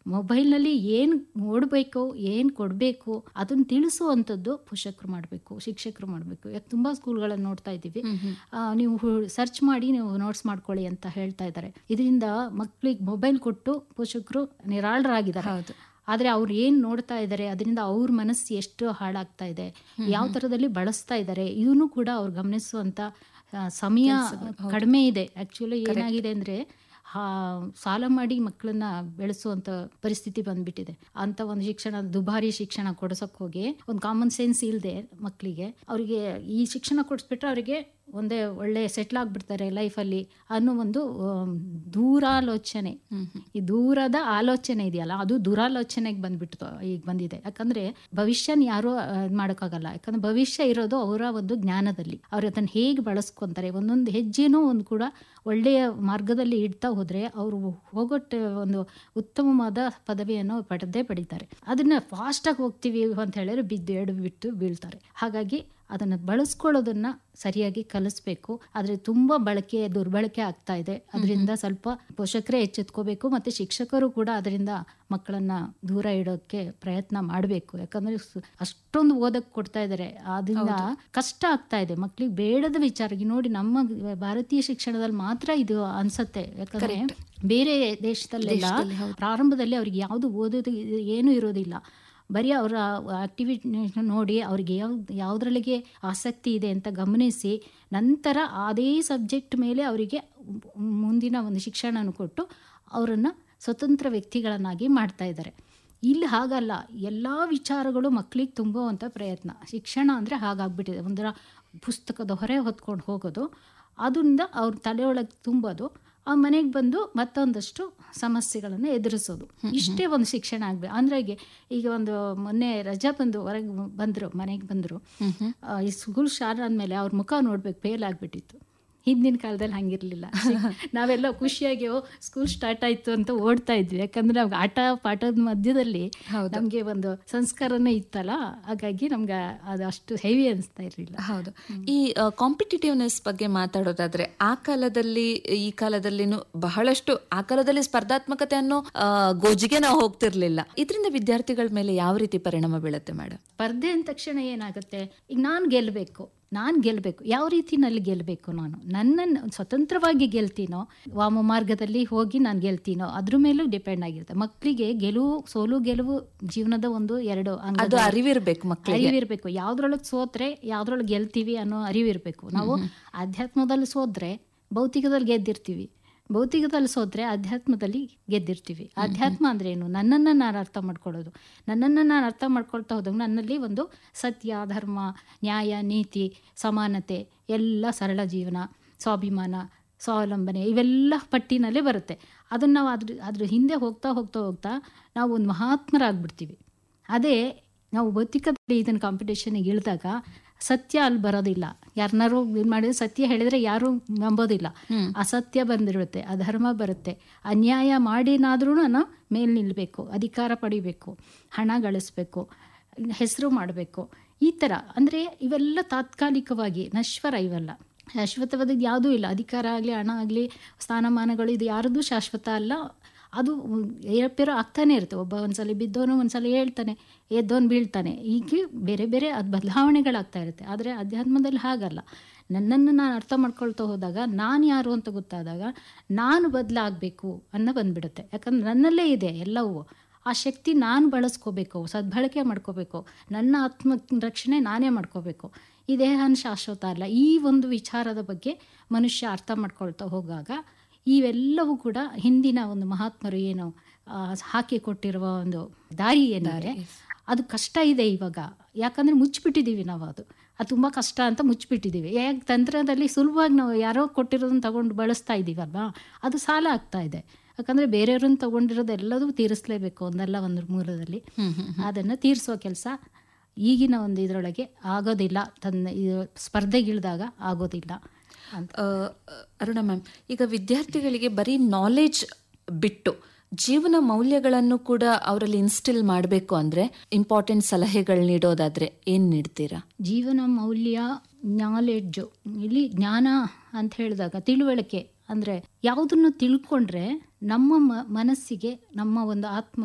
ಮೊಬೈಲ್ನಲ್ಲಿ ಏನು ನೋಡಬೇಕು ಏನು ಕೊಡಬೇಕು ಅದನ್ನು ತಿಳಿಸುವಂಥದ್ದು ಪೋಷಕರು ಮಾಡಬೇಕು ಶಿಕ್ಷಕರು ಮಾಡಬೇಕು ಯಾಕೆ ತುಂಬ ಸ್ಕೂಲ್ಗಳನ್ನು ನೋಡ್ತಾ ಇದ್ದೀವಿ ಆ, ನೀವು ಸರ್ಚ್ ಮಾಡಿ ನೀವು ನೋಟ್ಸ್ ಮಾಡ್ಕೊಳ್ಳಿ ಅಂತ ಹೇಳ್ತಾ ಇದ್ದಾರೆ ಇದರಿಂದ ಮಕ್ಕಳಿಗೆ ಮೊಬೈಲ್ ಕೊಟ್ಟು ಪೋಷಕರು ನಿರಾಳರಾಗಿದ್ದಾರೆ ಹೌದು. ಆದರೆ ಅವ್ರು ಏನು ನೋಡ್ತಾ ಇದ್ದಾರೆ ಅದರಿಂದ ಅವ್ರ ಮನಸ್ಸು ಎಷ್ಟು ಹಾಳಾಗ್ತಾ ಇದೆ ಯಾವ ಥರದಲ್ಲಿ ಬಳಸ್ತಾ ಇದ್ದಾರೆ ಇದನ್ನು ಕೂಡ ಅವ್ರು ಗಮನಿಸುವಂಥ ಆ, ಸಮಯ ಕಡಿಮೆ ಇದೆ ಆ್ಯಕ್ಚುಲಿ ಏನಾಗಿದೆ ಅಂದರೆ ಸಾಲ ಮಾಡಿ ಮಕ್ಕಳನ್ನ ಬೆಳೆಸುವಂಥ ಪರಿಸ್ಥಿತಿ ಬಂದ್ಬಿಟ್ಟಿದೆ ಅಂತ ಒಂದು ಶಿಕ್ಷಣ ದುಬಾರಿ ಶಿಕ್ಷಣ ಕೊಡ್ಸೋಕೆ ಹೋಗಿ ಒಂದು ಕಾಮನ್ ಸೆನ್ಸ್ ಇಲ್ಲದೆ ಮಕ್ಕಳಿಗೆ ಅವರಿಗೆ ಈ ಶಿಕ್ಷಣ ಕೊಡಿಸ್ಬಿಟ್ರೆ ಅವರಿಗೆ ಒಂದೇ ಒಳ್ಳೆ ಸೆಟ್ಲ್ ಆಗಿಬಿಡ್ತಾರೆ ಲೈಫಲ್ಲಿ ಅನ್ನೋ ಒಂದು ಆಮ್, ದೂರಾಲೋಚನೆ ಈ ದೂರದ ಆಲೋಚನೆ ಇದೆಯಲ್ಲ ಅದು ದುರಾಲೋಚನೆಗೆ ಬಂದ್ಬಿಟ್ಟು ಈಗ ಬಂದಿದೆ ಯಾಕಂದ್ರೆ ಭವಿಷ್ಯನ ಯಾರು ಮಾಡೋಕ್ಕಾಗಲ್ಲ ಯಾಕಂದ್ರೆ ಭವಿಷ್ಯ ಇರೋದು ಅವರ ಒಂದು ಜ್ಞಾನದಲ್ಲಿ ಅವ್ರು ಅದನ್ನು ಹೇಗೆ ಬಳಸ್ಕೊಂತಾರೆ ಒಂದೊಂದು ಹೆಜ್ಜೆನೂ ಒಂದು ಕೂಡ ಒಳ್ಳೆಯ ಮಾರ್ಗದಲ್ಲಿ ಇಡ್ತಾ ಹೋದ್ರೆ ಅವರು ಹೋಗೋಟ್ ಒಂದು ಉತ್ತಮವಾದ ಪದವಿಯನ್ನು ಪಡೆದೇ ಪಡಿತಾರೆ ಅದನ್ನ ಫಾಸ್ಟಾಗಿ ಹೋಗ್ತೀವಿ ಅಂತ ಹೇಳಿದ್ರೆ ಬಿದ್ದು ಎಡು ಬಿಟ್ಟು ಬೀಳ್ತಾರೆ ಹಾಗಾಗಿ ಅದನ್ನು ಬಳಸ್ಕೊಳ್ಳೋದನ್ನ ಸರಿಯಾಗಿ ಕಲಿಸ್ಬೇಕು ಆದರೆ ತುಂಬ ಬಳಕೆ ದುರ್ಬಳಕೆ ಆಗ್ತಾ ಇದೆ ಅದರಿಂದ ಸ್ವಲ್ಪ ಪೋಷಕರೇ ಎಚ್ಚೆತ್ಕೋಬೇಕು ಮತ್ತು ಶಿಕ್ಷಕರು ಕೂಡ ಅದರಿಂದ ಮಕ್ಕಳನ್ನ ದೂರ ಇಡೋಕ್ಕೆ ಪ್ರಯತ್ನ ಮಾಡಬೇಕು ಯಾಕಂದ್ರೆ ಸು- ಅಷ್ಟೊಂದು ಓದಕ್ಕೆ ಕೊಡ್ತಾ ಇದ್ದಾರೆ ಅದರಿಂದ ಕಷ್ಟ ಆಗ್ತಾ ಇದೆ ಮಕ್ಕಳಿಗೆ ಬೇಡದ ವಿಚಾರ ಈಗ ನೋಡಿ ನಮ್ಮ ಭಾರತೀಯ ಶಿಕ್ಷಣದಲ್ಲಿ ಮಾತ್ರ ಇದು ಅನ್ಸತ್ತೆ ಯಾಕಂದ್ರೆ ಬೇರೆ ದೇಶದಲ್ಲೆಲ್ಲ ಪ್ರಾರಂಭದಲ್ಲಿ ಅವ್ರಿಗೆ ಯಾವುದು ಓದೋದು ಏನು ಇರೋದಿಲ್ಲ ಬರೀ ಅವರ ಆಕ್ಟಿವಿಟಿ ನೋಡಿ ಅವ್ರಿಗೆ ಯಾವ ಯಾವುದ್ರಲ್ಲಿಗೆ ಆಸಕ್ತಿ ಇದೆ ಅಂತ ಗಮನಿಸಿ ನಂತರ ಅದೇ ಸಬ್ಜೆಕ್ಟ್ ಮೇಲೆ ಅವರಿಗೆ ಮುಂದಿನ ಒಂದು ಶಿಕ್ಷಣನ ಕೊಟ್ಟು ಅವರನ್ನು ಸ್ವತಂತ್ರ ವ್ಯಕ್ತಿಗಳನ್ನಾಗಿ ಮಾಡ್ತಾ ಇದ್ದಾರೆ ಇಲ್ಲಿ ಹಾಗಲ್ಲ ಎಲ್ಲ ವಿಚಾರಗಳು ಮಕ್ಕಳಿಗೆ ತುಂಬುವಂಥ ಪ್ರಯತ್ನ ಶಿಕ್ಷಣ ಅಂದರೆ ಹಾಗಾಗ್ಬಿಟ್ಟಿದೆ ಒಂಥರ ಪುಸ್ತಕದ ಹೊರೆ ಹೊತ್ಕೊಂಡು ಹೋಗೋದು ಅದರಿಂದ ಅವ್ರ ತಲೆಯೊಳಗೆ ತುಂಬೋದು ಆ ಮನೆಗೆ ಬಂದು ಮತ್ತೊಂದಷ್ಟು ಸಮಸ್ಯೆಗಳನ್ನು ಎದುರಿಸೋದು ಇಷ್ಟೇ ಒಂದು ಶಿಕ್ಷಣ ಆಗ್ಬೇಕು ಅಂದ್ರೆ ಈಗ ಈಗ ಒಂದು ಮೊನ್ನೆ ರಜಾ ಬಂದು ಹೊರಗೆ ಬಂದರು ಮನೆಗೆ ಬಂದರು ಈ ಸ್ಕೂಲ್ ಸ್ಟಾರ್ಟ್ ಆದಮೇಲೆ ಅವ್ರ ಮುಖ ನೋಡ್ಬೇಕು ಫೇಲ್ ಆಗಿಬಿಟ್ಟಿತ್ತು ಹಿಂದಿನ ಕಾಲದಲ್ಲಿ ಹಂಗಿರ್ಲಿಲ್ಲ ನಾವೆಲ್ಲ ಖುಷಿಯಾಗಿ ಓ ಸ್ಕೂಲ್ ಸ್ಟಾರ್ಟ್ ಆಯ್ತು ಅಂತ ಓಡ್ತಾ ಇದ್ವಿ ಯಾಕಂದ್ರೆ ನಮ್ಗೆ ಆಟ ಪಾಠದ ಮಧ್ಯದಲ್ಲಿ ನಮಗೆ ಒಂದು ಸಂಸ್ಕಾರನೇ ಇತ್ತಲ್ಲ ಹಾಗಾಗಿ ನಮ್ಗೆ ಅದು ಅಷ್ಟು ಹೆವಿ ಅನಿಸ್ತಾ ಇರಲಿಲ್ಲ ಹೌದು ಈ ಕಾಂಪಿಟೇಟಿವ್ನೆಸ್ ಬಗ್ಗೆ ಮಾತಾಡೋದಾದ್ರೆ ಆ ಕಾಲದಲ್ಲಿ ಈ ಕಾಲದಲ್ಲಿನೂ ಬಹಳಷ್ಟು ಆ ಕಾಲದಲ್ಲಿ ಸ್ಪರ್ಧಾತ್ಮಕತೆ ಅನ್ನೋ ಆ, ಗೋಜಿಗೆ ನಾವು ಹೋಗ್ತಿರ್ಲಿಲ್ಲ ಇದರಿಂದ ವಿದ್ಯಾರ್ಥಿಗಳ ಮೇಲೆ ಯಾವ ರೀತಿ ಪರಿಣಾಮ ಬೀಳುತ್ತೆ ಮೇಡಮ್ ಸ್ಪರ್ಧೆ ಅಂದ ತಕ್ಷಣ ಏನಾಗುತ್ತೆ ಈಗ ನಾನು ಗೆಲ್ಲಬೇಕು ನಾನು ಗೆಲ್ಲಬೇಕು ಯಾವ ರೀತಿನಲ್ಲಿ ಗೆಲ್ಲಬೇಕು ನಾನು ನನ್ನನ್ನು ಸ್ವತಂತ್ರವಾಗಿ ಗೆಲ್ತೀನೋ ವಾಮ ಮಾರ್ಗದಲ್ಲಿ ಹೋಗಿ ನಾನು ಗೆಲ್ತೀನೋ ಅದ್ರ ಮೇಲೂ ಡಿಪೆಂಡ್ ಆಗಿರುತ್ತೆ ಮಕ್ಕಳಿಗೆ ಗೆಲುವು ಸೋಲು ಗೆಲುವು ಜೀವನದ ಒಂದು ಎರಡು ಅಂಗ ಅದು ಅರಿವಿರ್ಬೇಕು ಮಕ್ಕಳಿಗೆ ಅರಿವಿರ್ಬೇಕು ಯಾವ್ದ್ರೊಳಗೆ ಸೋತ್ರೆ ಯಾವ್ದ್ರೊಳಗೆ ಗೆಲ್ತೀವಿ ಅನ್ನೋ ಅರಿವಿರ್ಬೇಕು ನಾವು ಅಧ್ಯಾತ್ಮದಲ್ಲಿ ಸೋದ್ರೆ ಭೌತಿಕದಲ್ಲಿ ಗೆದ್ದಿರ್ತೀವಿ ಭೌತಿಕದಲ್ಲಿ ಸೋತ್ರೆ ಅಧ್ಯಾತ್ಮದಲ್ಲಿ ಗೆದ್ದಿರ್ತೀವಿ ಅಧ್ಯಾತ್ಮ ಅಂದ್ರೆ ಏನು ನನ್ನನ್ನು ನಾನು ಅರ್ಥ ಮಾಡ್ಕೊಳ್ಳೋದು ನನ್ನನ್ನು ನಾನು ಅರ್ಥ ಮಾಡ್ಕೊಳ್ತಾ ಹೋದಾಗ ನನ್ನಲ್ಲಿ ಒಂದು ಸತ್ಯ ಧರ್ಮ ನ್ಯಾಯ ನೀತಿ ಸಮಾನತೆ ಎಲ್ಲ ಸರಳ ಜೀವನ ಸ್ವಾಭಿಮಾನ ಸ್ವಾವಲಂಬನೆ ಇವೆಲ್ಲ ಪಟ್ಟಿನಲ್ಲೇ ಬರುತ್ತೆ ಅದನ್ನು ನಾವು ಅದ್ರ ಅದ್ರ ಹಿಂದೆ ಹೋಗ್ತಾ ಹೋಗ್ತಾ ಹೋಗ್ತಾ ನಾವು ಒಂದು ಮಹಾತ್ಮರಾಗ್ಬಿಡ್ತೀವಿ ಅದೇ ನಾವು ಭೌತಿಕದಲ್ಲಿ ಇದನ್ನು ಕಾಂಪಿಟೇಷನ್ಗೆ ಇಳಿದಾಗ ಸತ್ಯ ಅಲ್ಲಿ ಬರೋದಿಲ್ಲ ಯಾರನ್ನಾರು ಇದು ಮಾಡಿದ್ರೆ ಸತ್ಯ ಹೇಳಿದ್ರೆ ಯಾರು ನಂಬೋದಿಲ್ಲ ಅಸತ್ಯ ಬಂದಿರುತ್ತೆ ಅಧರ್ಮ ಬರುತ್ತೆ ಅನ್ಯಾಯ ಮಾಡಿನಾದ್ರೂ ನಾನು ಮೇಲ್ ನಿಲ್ಲಬೇಕು ಅಧಿಕಾರ ಪಡಿಬೇಕು ಹಣ ಗಳಿಸ್ಬೇಕು ಹೆಸರು ಮಾಡಬೇಕು ಈ ಥರ ಅಂದರೆ ಇವೆಲ್ಲ ತಾತ್ಕಾಲಿಕವಾಗಿ ನಶ್ವರ ಇವೆಲ್ಲ ಶಾಶ್ವತವಾದದ್ದು ಯಾವುದೂ ಇಲ್ಲ ಅಧಿಕಾರ ಆಗಲಿ ಹಣ ಆಗಲಿ ಸ್ಥಾನಮಾನಗಳು ಇದು ಯಾರದೂ ಶಾಶ್ವತ ಅಲ್ಲ ಅದು ಏರುಪೇರು ಆಗ್ತಾನೆ ಇರುತ್ತೆ ಒಬ್ಬ ಒಂದ್ಸಲ ಬಿದ್ದವನು ಒಂದ್ಸಲ ಹೇಳ್ತಾನೆ ಎದ್ದವನು ಬೀಳ್ತಾನೆ ಹೀಗೆ ಬೇರೆ ಬೇರೆ ಅದು ಬದಲಾವಣೆಗಳಾಗ್ತಾ ಇರುತ್ತೆ ಆದರೆ ಅಧ್ಯಾತ್ಮದಲ್ಲಿ ಹಾಗಲ್ಲ ನನ್ನನ್ನು ನಾನು ಅರ್ಥ ಮಾಡ್ಕೊಳ್ತಾ ಹೋದಾಗ ನಾನು ಯಾರು ಅಂತ ಗೊತ್ತಾದಾಗ ನಾನು ಬದಲಾಗಬೇಕು ಅನ್ನೋ ಬಂದ್ಬಿಡುತ್ತೆ ಯಾಕಂದ್ರೆ ನನ್ನಲ್ಲೇ ಇದೆ ಎಲ್ಲವೂ ಆ ಶಕ್ತಿ ನಾನು ಬಳಸ್ಕೋಬೇಕು ಸದ್ಬಳಕೆ ಮಾಡ್ಕೋಬೇಕು ನನ್ನ ಆತ್ಮ ರಕ್ಷಣೆ ನಾನೇ ಮಾಡ್ಕೋಬೇಕು ಈ ದೇಹನ ಶಾಶ್ವತ ಅಲ್ಲ ಈ ಒಂದು ವಿಚಾರದ ಬಗ್ಗೆ ಮನುಷ್ಯ ಅರ್ಥ ಮಾಡ್ಕೊಳ್ತಾ ಹೋಗಾಗ ಇವೆಲ್ಲವೂ ಕೂಡ ಹಿಂದಿನ ಒಂದು ಮಹಾತ್ಮರು ಏನು ಆ, ಹಾಕಿ ಕೊಟ್ಟಿರುವ ಒಂದು ದಾರಿ ಏನಿದೆ ಅದು ಕಷ್ಟ ಇದೆ ಇವಾಗ ಯಾಕಂದ್ರೆ ಮುಚ್ಚಿಬಿಟ್ಟಿದ್ದೀವಿ ನಾವು ಅದು ಅದು ತುಂಬ ಕಷ್ಟ ಅಂತ ಮುಚ್ಚಿಬಿಟ್ಟಿದ್ದೀವಿ ಯಾಕೆ ತಂತ್ರದಲ್ಲಿ ಸುಲಭವಾಗಿ ನಾವು ಯಾರೋ ಕೊಟ್ಟಿರೋದನ್ನ ತಗೊಂಡು ಬಳಸ್ತಾ ಇದ್ದೀವಲ್ವಾ ಅದು ಸಾಲ ಆಗ್ತಾ ಇದೆ ಯಾಕಂದ್ರೆ ಬೇರೆಯವ್ರನ್ನ ತಗೊಂಡಿರೋದು ಎಲ್ಲದೂ ತೀರಿಸಲೇಬೇಕು ಒಂದಲ್ಲ ಒಂದು ಮೂಲದಲ್ಲಿ ಅದನ್ನು ತೀರಿಸೋ ಕೆಲಸ ಈಗಿನ ಒಂದು ಇದರೊಳಗೆ ಆಗೋದಿಲ್ಲ ತನ್ನ ಇದು ಸ್ಪರ್ಧೆಗಿಳಿದಾಗ ಆಗೋದಿಲ್ಲ ಅಂತ ಆ, ಅರುಣ ಮ್ಯಾಮ್ ಈಗ ವಿದ್ಯಾರ್ಥಿಗಳಿಗೆ ಬರೀ ನಾಲೆಜ್ ಬಿಟ್ಟು ಜೀವನ ಮೌಲ್ಯಗಳನ್ನು ಕೂಡ ಅವರಲ್ಲಿ ಇನ್ಸ್ಟಿಲ್ ಮಾಡಬೇಕು ಅಂದ್ರೆ ಇಂಪಾರ್ಟೆಂಟ್ ಸಲಹೆಗಳು ನೀಡೋದಾದ್ರೆ ಏನ್ ನೀಡ್ತೀರಾ ಜೀವನ ಮೌಲ್ಯ ನಾಲೆಡ್ಜು ಇಲ್ಲಿ ಜ್ಞಾನ ಅಂತ ಹೇಳಿದಾಗ ತಿಳುವಳಿಕೆ ಅಂದರೆ ಯಾವುದನ್ನು ತಿಳ್ಕೊಂಡ್ರೆ ನಮ್ಮ ಮ- ಮನಸ್ಸಿಗೆ ನಮ್ಮ ಒಂದು ಆತ್ಮ